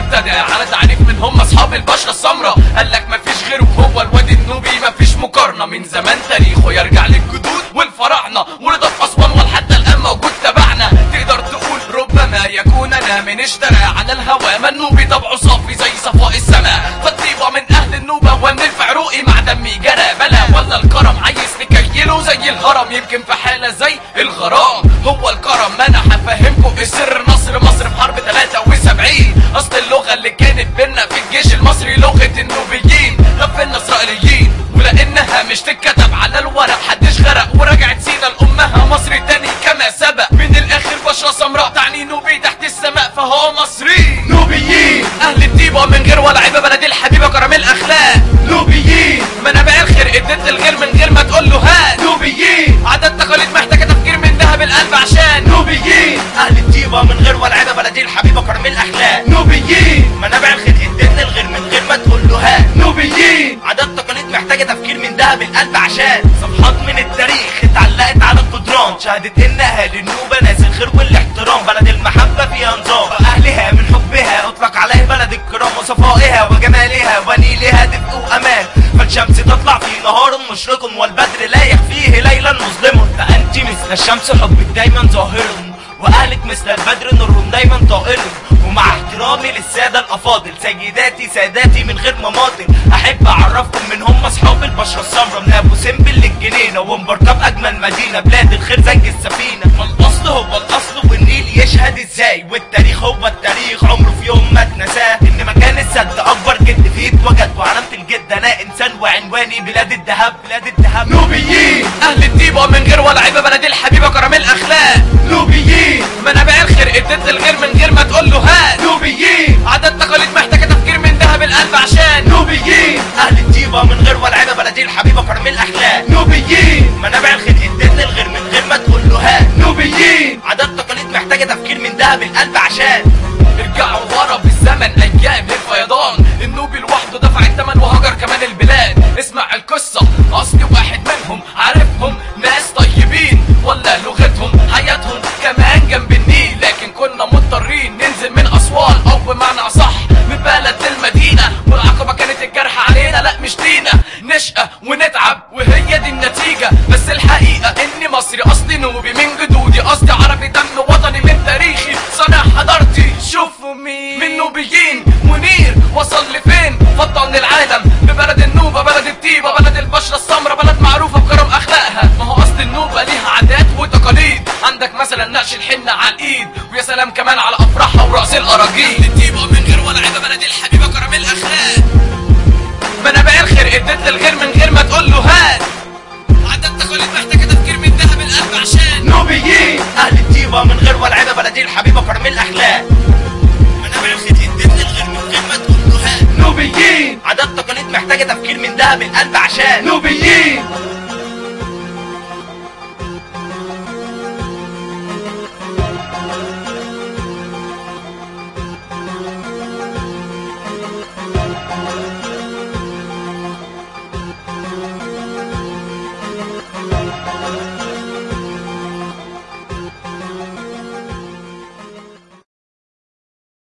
ابتدى على تعريف من هم اصحاب البشره السمراء قال لك مفيش غيره هو الواد النوبي مفيش مقارنه من زمان تاريخه يرجع للجدود والفراعنه ورضا في اسوان ولحتى الان موجود تبعنا تقدر تقول ربما يكون انا من اشترى على الهوى ما النوبي طبعه صافي زي صفاء السماء فالطيبه من اهل النوبه وان الفعروقي مع دمي جرى بلا ولا الكرم عايز نكيله زي الهرم يمكن في حاله زي الغرام هو الكرم ما انا هفهمكم السر نصر مصر في حرب 73 اصل اللغه اللي كانت بينا في الجيش المصري لغه النوبيين غفلنا اسرائيليين ولانها مش تتكتب على الورق حدش غرق ورجعت سينا لامها مصر تاني كما سبق من الاخر بشره سمراء تعني نوبي تحت السماء فهو مصري نوبيين اهل الطيبه من غير ولا عيبه بلدي الحبيبه كرم الاخلاق نوبيين منابع الخير اديت الغير من غير ما تقول له هات نوبيين عادات تقاليد محتاجه تفكير من ذهب القلب عشان نوبيين اهل الطيبه من غير والعيبه بلدي الحبيبه كرم الاخلاق نوبيين منابع الخير اديتنا الغير من غير ما تقول له هات نوبيين عادات تقاليد محتاجه تفكير من دهب القلب عشان صفحات من التاريخ اتعلقت على الجدران شهدت ان اهل النوبه ناس الخير والاحترام بلد المحبه فيها نظام واهلها من حبها اطلق عليه بلد الكرام وصفائها وجمالها ونيلها دفء وامان فالشمس تطلع في نهار مشرق والبدر لا يخفيه ليلا مظلم فانت مثل الشمس حبك دايما ظاهر واهلك مثل البدر نورهم دايما طائر ومع احترامي للساده الافاضل سيداتي ساداتي من غير مماطل احب اعرفكم من هم اصحاب البشره السمراء من ابو سمبل للجنينه ومبركب اجمل مدينه بلاد الخير زي السفينه فالاصل هو الاصل والنيل يشهد ازاي والتاريخ هو التاريخ عمره في يوم ما اتنساه ان مكان السد اكبر جد فيه اتوجد وعلامه الجد انا انسان وعنواني بلاد الذهب بلاد الذهب نوبيين اهل الطيبه من غير ولا عيبه بلدي الحبيبه كرم الاخلاق نوبيين منابع الخير اديت الغير من غير ما تقول له هات نوبيين عادات تقاليد محتاجه تفكير من ذهب القلب عشان نوبيين اهل الطيبه من غير والعيبه بلدي الحبيبه كرم الاخلاق نوبيين منابع الخير اديتنا الغير من غير ما تقول له هات نوبيين عادات تقاليد محتاجه تفكير من دهب القلب عشان ارجعوا ورا بالزمن ايام للفيضان النوبي لوحده دفع الثمن وهجر كمان البلاد اسمع القصه اصلي واحد منهم عارفهم ناس طيبين ولا لغتهم حياتهم كمان جنب النيل لكن كنا مضطرين ننزل من اسوان او بمعنى اصح من بلد للمدينه والعقبه كانت الجرح علينا لا مش لينا نشقى ونتعب وهي دي النتيجه بس الحقيقه اني مصري اصلي نوبي من جدودي قصدي عربي دم وطني من تاريخي صنع حضارتي شوفوا مين من نوبيين منير وصل لفين فضل العالم ببلد النوبه بلد الطيبه بلد البشره السمراء بلد معروفه بكرم اخلاقها ما هو اصل النوبه ليها عادات وتقاليد عندك مثلا نقش الحنه على الايد ويا سلام كمان على افراحها ورأس الاراجيل الطيبه من غير ولا عيبه بلد الحبيبه كرم الاخلاق منابع الخير اديت للغير من غير ما تقول له هات عادات تقاليد محتاجه تفكير من ذهب القلب عشان نوبيين اهل الطيبه من غير والعيبه بلدي الحبيبه كرم الاخلاق منابع الخير اديتنا الغير من غير ما تقول له هات نوبيين عادات تقاليد محتاجه تفكير من دهب القلب عشان نوبيين Thank